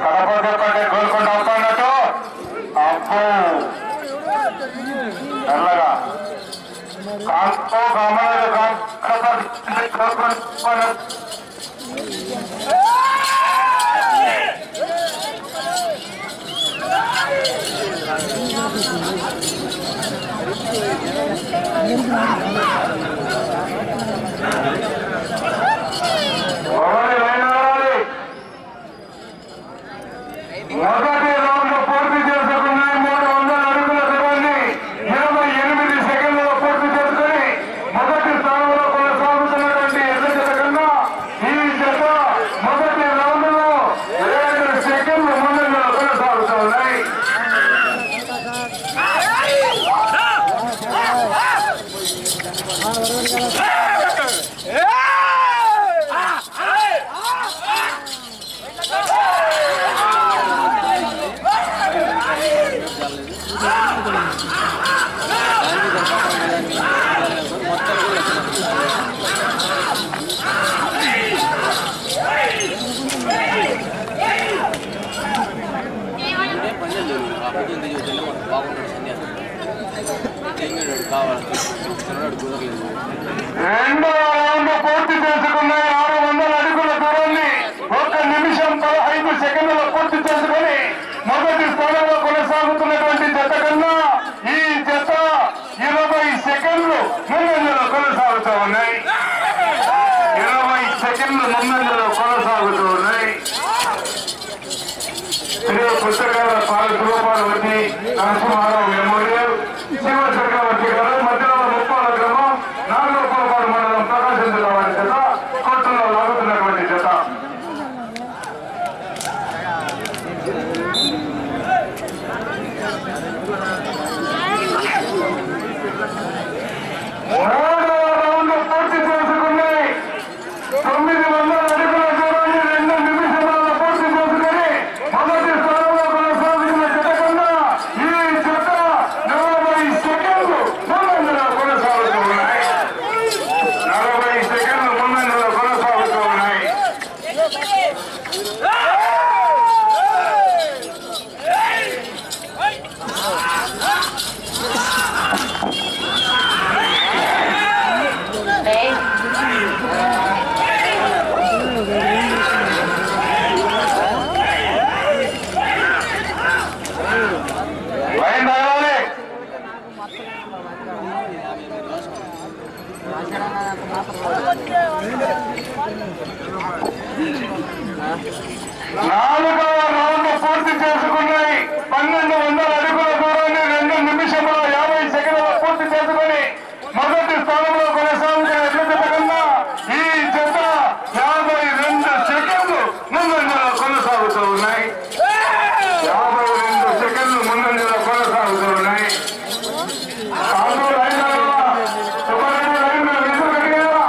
కడప చెప్పండి గోల్కొండ అవుతున్నట్టు అబ్బో మెల్లగా కాంతో గమనలు కడప గోల్కొండ ఒకటి రెండవది మొదటి రౌండ్ పూర్తి చేసుకున్నాయి మూడు వందల అడుగుల దూరాన్ని ఇరవై ఎనిమిది సెకండ్లలో పూర్తి చేసుకుని మొదటి స్థానంలో కొనసాగుతున్నటువంటి ఎడ్ల జత కన్నా ఈ జత మొదటి రౌండ్ లో ఏడు సెకండ్లు ముందంజలో కొనసాగుతూ ఉన్నాయి రెండవ రౌండ్ పూర్తి చేసుకున్నాయి ఆరు వందల అడుగుల దూరాన్ని ఒక నిమిషం పదహైదు సెకండ్ల పూర్తి చేసుకుని మొదటి స్థానంలో కొనసాగుతున్నటువంటి జత కన్నా ఈ జత ఇరవై సెకండ్లు ముందంజలో కొనసాగుతూ ఉన్నాయి ఇరవై సెకండ్లు ముందంజలో కొనసాగుతూ ఉన్నాయి శ్రీ పుస్తకాల పాల శివపార్వతి నరసింహారావు మెమోరియల్ శివ చక్రవర్తి గారు మధ్యలో ముప్పాల గ్రామం నాగోపాలపాడు మండలం ప్రకాశం జిల్లా వారి చేత కోర్టులో లాగుతున్నటువంటి జత మూడవ రౌండ్ పూర్తి చేసుకున్నాయి తొమ్మిది వందల అడుగుల దూరాన్ని రెండు నిమిషాలలో పూర్తి చేసుకుని మొదటి స్థానంలో కొనసాగుతున్న జత కన్నా ఈ జత నలభై సెకండ్లు ముందంజలో కొనసాగుతూ ఉన్నాయి నలభై సెకండ్లు ముందంజలో కొనసాగుతూ ఉన్నాయి లైన్ తగలాలి నాలుగవ రౌండ్ పూర్తి చేసుకున్నాయి పన్నెండు వందల అడుగుల దూరాన్ని రెండు నిమిషముల యాభై సెకండ్ల పూర్తి చేసుకుని మొదటి స్థానంలో కొనసాగుతున్న ఎడ్ల జత కన్నా ఈ జత యాభై రెండు సెకండ్లు ముందంజలో కొనసాగుతూ ఉన్నాయి యాభై రెండు సెకండ్లు ముందంజలో కొనసాగుతూ ఉన్నాయి కాదు లైన్ తగలవా? సుబ్బారెడ్డి లైన్ మీద విసురు కట్టినావా?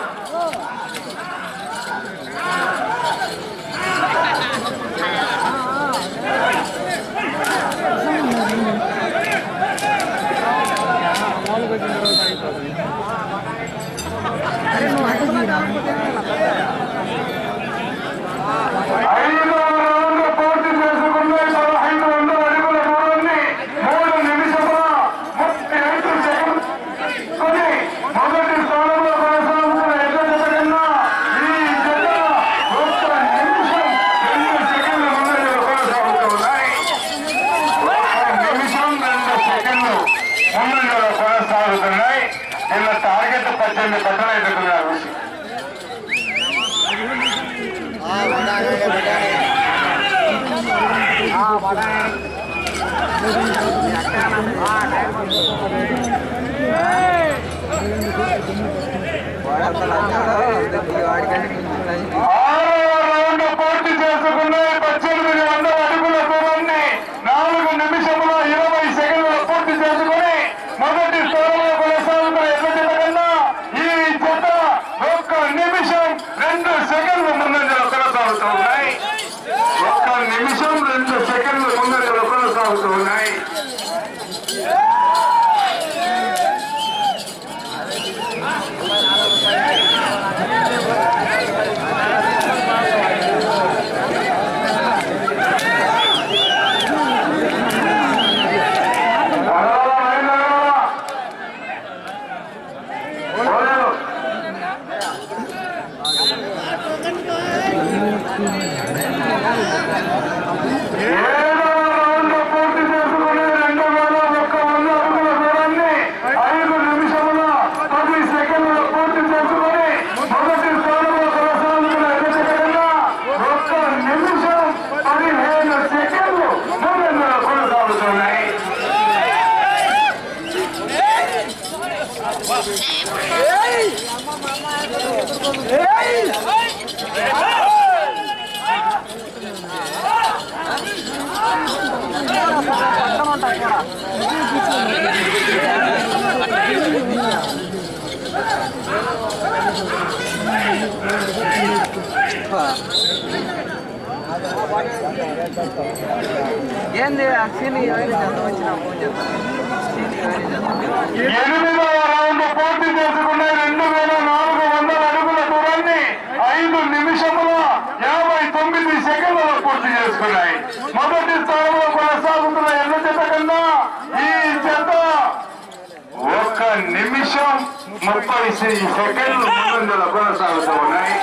ఐదవ రౌండ్ పూర్తి చేసుకున్నాయి పదహైదు వందల అడుగుల దూరాన్ని మూడు నిమిషముల ముప్పై ఐదు సెకండ్ కొని మొదటి స్థానంలో కొనసాగుతున్న ఎడ్ల జత కన్నా ఈ జత ఒక్క నిమిషం రెండు సెకండ్ల ముందంజలో కొనసాగుతూ ఉన్నాయి ఒక్క నిమిషం రెండు సెకండ్లు ముందంజలో కొనసాగుతున్నాయి వీళ్ళ టార్గెట్ పద్దెనిమిది పట్టణ ఎదుర్కొన్నారు ఆరవ రౌండ్ పూర్తి చేసుకున్నాయి పద్దెనిమిది వందల అడుగుల దూరాన్ని నాలుగు నిమిషముల ఇరవై సెకండ్ల పూర్తి చేసుకుని మొదటి స్థానంలో కొనసాగుతున్న ఎడ్ల జత కన్నా ఈ జత ఒక్క నిమిషం రెండు సెకండ్ల ముందంజలో కొనసాగుతూ ఉన్నాయి ఒక్క నిమిషం రెండు సెకండ్ల ముందంజలో కొనసాగుతూ ఉన్నాయి ఏడవ రౌండ్ పూర్తి చేసుకుని రెండు వేల ఒక్క వంద అడుగుల దూరాన్ని ఐదు నిమిషముల పది సెకండ్లు పూర్తి చేసుకుని మొదటి స్థానంలో కొనసాగుతున్న ఎదుగుదల ఒక్క నిమిషం పదిహేను సెకండ్లు ముందంజలో కొనసాగుతున్నాయి ఏంది ఆ సీన్ ఎవరి చేత వచ్చిన ఫోన్ చేస్తాను సీన్ ఎవరి చేత ఎనిమిదవ రౌండ్ పూర్తి చేసుకున్న రెండు వేల నాలుగు వందల అడుగుల దూరాన్ని ఐదు నిమిషముల యాభై తొమ్మిది సెకండ్లలో పూర్తి చేసుకున్నాయి మొదటి స్థానంలో కొనసాగుతున్న ఎన్న జత కన్నా ఈ జత ఒక నిమిషం ముప్పై సెకండ్లు ముందంజలో కొనసాగుతూ ఉన్నాయి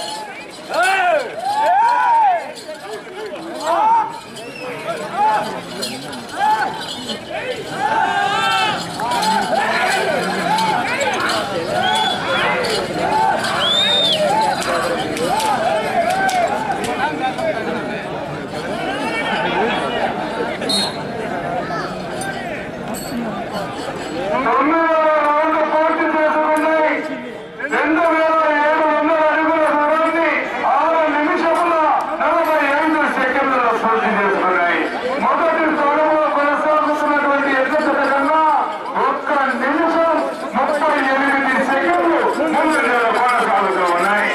తొమ్మిదవ రౌండ్ పూర్తి చేసుకున్నాయి రెండు వేల ఏడు వందల అడుగుల దూరాన్ని ఆరు నిమిషముల నలభై ఐదు సెకండ్లలో పూర్తి చేసుకున్నాయి మొదటి స్థానంలో కొనసాగుతున్నటువంటి ఎద్దత కన్నా ఒక్క నిమిషం ముప్పై ఎనిమిది సెకండ్లు ముందు కొనసాగుతూ ఉన్నాయి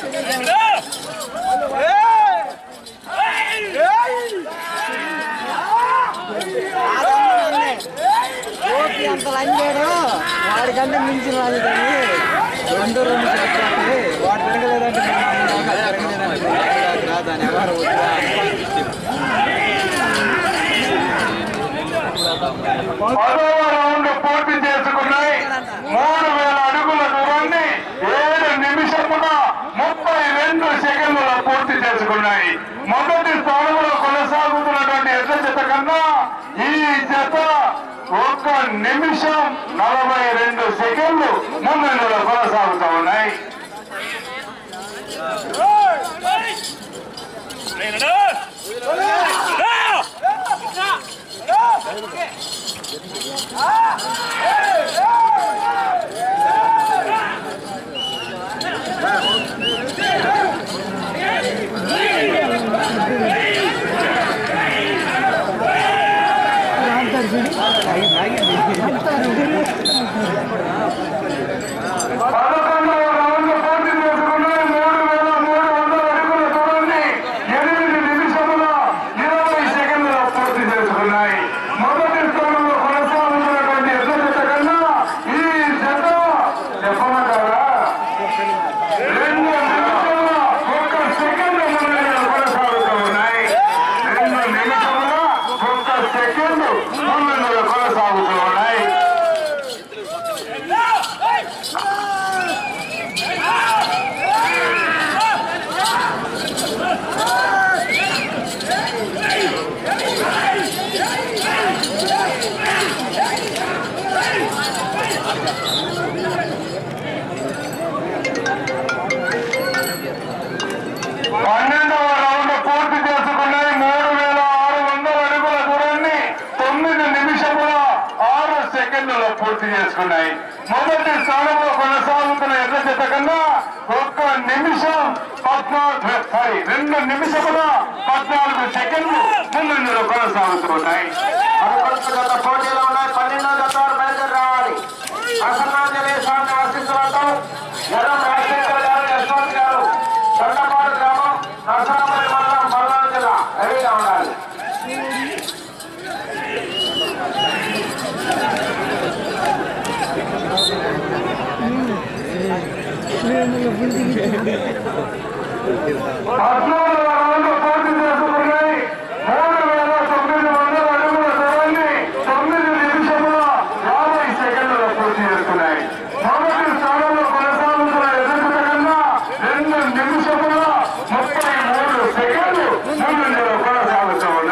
ఓపి అంత లంచాడు వాడికంటే మించిన వాళ్ళు కానీ రెండు రెండు చెప్పాలి వాడు తిరగలేదంటే తిరగలేదంటే దాని ఎవరు పదవ రౌండ్ పూర్తి చేసుకున్నాయి మూడు వేల అడుగుల దూరాన్ని ఏడు నిమిషముల ముప్పై రెండు సెకండ్లలో పూర్తి చేసుకున్నాయి మొదటి స్థానంలో కొనసాగుతున్నటువంటి ఎడ్ల జత కన్నా ఈ జత ఒక నిమిషం నలభై రెండు సెకండ్లు ముందంజలో కొనసాగుతూ ఉన్నాయి పదకొండవ రౌండ్ పూర్తి చేసుకున్నాయి మూడు వేల మూడు వందల అడుగుల దూరాన్ని ఎనిమిది నిమిషముల ఇరవై సెకండ్లలో పూర్తి చేసుకున్నాయి మొదటి స్థానంలో కొనసాగుతున్నటువంటి ఎద్ద జత కన్నా ఈ జత చెప్పమంటారా రెండు నిమిషముల ఒక్క సెకండ్ ముందంజలో కొనసాగుతూ ఉన్నాయి రెండు నిమిషముల ఒక్క సెకండ్ ముందంజలో కొనసాగుతూ ఉన్నాయి పన్నెండవ రౌండ్ పూర్తి చేసుకున్నాయి మూడు వేల ఆరు వందల అడుగుల దూరాన్ని తొమ్మిది నిమిషముల ఆరు సెకండ్లలో పూర్తి చేసుకున్నాయి మొదటి స్థానంలో కొనసాగుతున్న ఎర్ర జత కన్నా ఒక్క నిమిషం పద్నాలుగు సారీ రెండు నిమిషముల పద్నాలుగు సెకండ్లు ముందంజలో కొనసాగుతున్నాయి మరికొంత గత పోటీలో ఉన్నాయి పన్నెండో జత వారు బయలుదేరి రావాలి ప్రసన్నాంజనేయ స్వామి ఆశీస్సులతో ఎర్రం రాజశేఖర్ గారు యశ్వంత్ గారు చండపాడు గ్రామం నరసరాపల్లి మండలం పల్నాడు జిల్లా రెడీగా ఉండాలి పద్నాలుగు రౌండ్లు పూర్తి చేసుకున్నాయి మూడు వేల తొమ్మిది వందల అడుగుల దూరాన్ని తొమ్మిది నిమిషముల యాభై సెకండ్లలో పూర్తి చేసుకున్నాయి మొదటి స్థానంలో కొనసాగుతున్న ఎదుగుత కన్నా రెండు నిమిషముల ముప్పై మూడు సెకండ్లు ముందు కొనసాగుతూ ఉన్నాయి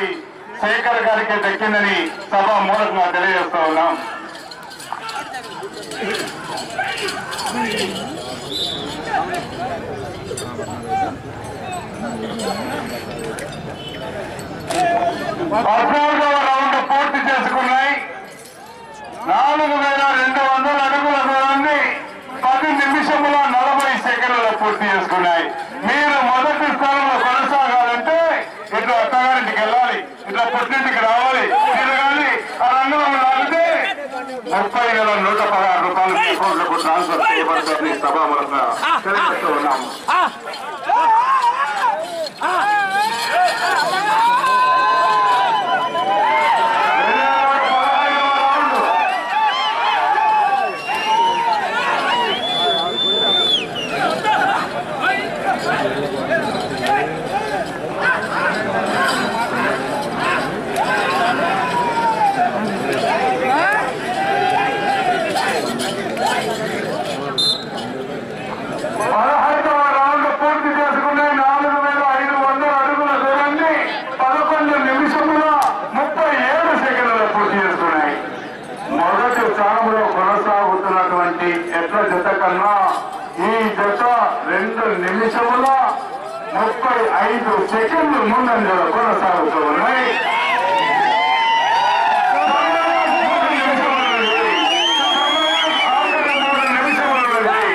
శేఖర్ గారికి దక్కిందని సభ మూలకంగా తెలియజేస్తూ ఉన్నాం పద్నాలుగవ రౌండ్ పూర్తి చేసుకున్నాయి నాలుగు వేల రెండు వందల అడుగుల దూరాన్ని పది నిమిషముల నలభై సెకండ్లలో పూర్తి చేసుకున్నాయి మీరు మొదటి స్థానంలో కొనసాగాలంటే ఇట్లా అత్తగారింటికి వెళ్ళాలి ఇట్లా పుట్టింటికి రావాలి తిరగాలి ఆ రంగంలో లాగితే ముప్పై వేల నూట పదహారు రూపాయలు మీ అకౌంట్లకు ట్రాన్స్ఫర్ చేయబడుతుంది సభాముఖంగా తెలియజేస్తూ ఉన్నాము రౌండ్ పదహైదవ రౌండ్ పూర్తి చేసుకునే నాలుగు వేల ఐదు వందల అడుగుల దూరాన్ని పదకొండు నిమిషముల ముప్పై ఏడు సెకండ్లలో పూర్తి చేసుకున్నాయి మొదటి స్థానంలో కొనసాగుతున్నటువంటి ఎట్ల జత కన్నా ఈ జత రెండు నిమిషముల ముప్పై ఐదు సెకండ్లు ముందంజలో కొనసాగుతూ ఉన్నాయి మూడు నిమిషముల నుండి. ఆఖరి మూడు నిమిషముల నుండి.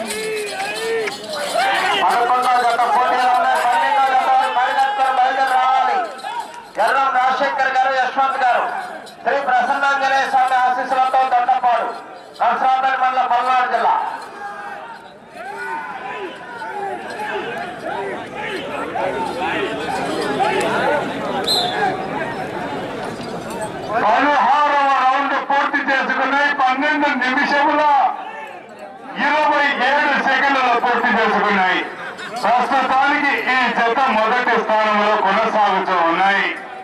పదకొండో జత పోటీలో ఉన్నాయి పన్నెండో జత వారు బయలుదేరుతారు బయలుదేరి రావాలి ఎర్రం రాజశేఖర్ గారు యశ్వంత్ గారు శ్రీ ప్రసన్నాంజనేయ స్వామి ఆశీస్సులతో దొండపాడు నరసరాపేట మండలం పల్నాడు జిల్లా పదహారవ రౌండ్ పూర్తి చేసుకున్నాయి పన్నెండు నిమిషముల ఇరవై ఏడు సెకండ్లలో పూర్తి చేసుకున్నాయి ప్రస్తుతానికి ఈ జత మొదటి స్థానంలో కొనసాగుతూ ఉన్నాయి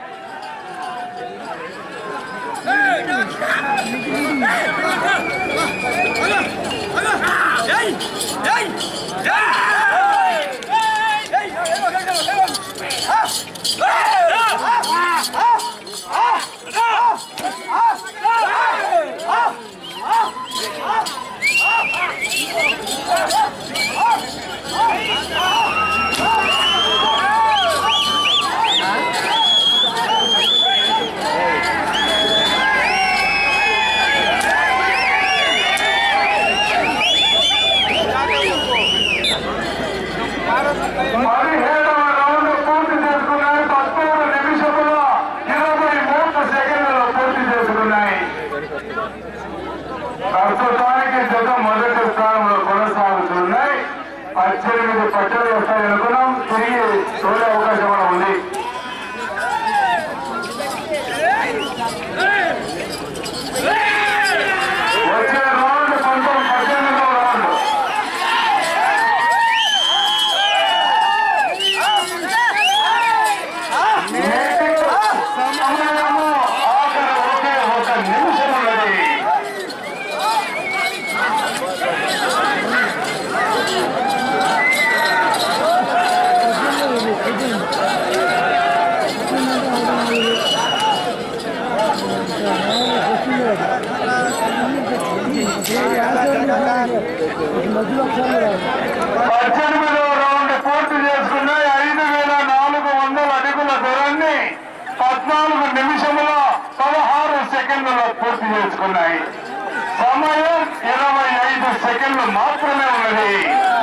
పదిహేడవ రౌండ్ పూర్తి చేసుకున్నాయి పదమూడు నిమిషముల ఇరవై మూడు సెకండ్లలో పూర్తి చేసుకున్నాయి ప్రస్తుతానికి జత మొదటి స్థానంలో కొనసాగుతున్నాయి పద్దెనిమిది పట్టలు వస్తాయి అనుకున్నాం తిరిగి తోలే అవకాశం కూడా ఉంది వచ్చే రౌండ్ కొంచెం పద్దెనిమిదవ రౌండ్ సమయము ఆఖరి ఒకే ఒక నిమిషం ఉన్నది పద్దెనిమిదవ రౌండ్ పూర్తి చేసుకున్నాయి ఐదు వేల నాలుగు వందల అడుగుల దూరాన్ని పద్నాలుగు నిమిషముల పదహారు సెకండ్లలో పూర్తి చేసుకున్నాయి సమయం ఇరవై ఐదు సెకండ్లు మాత్రమే ఉన్నది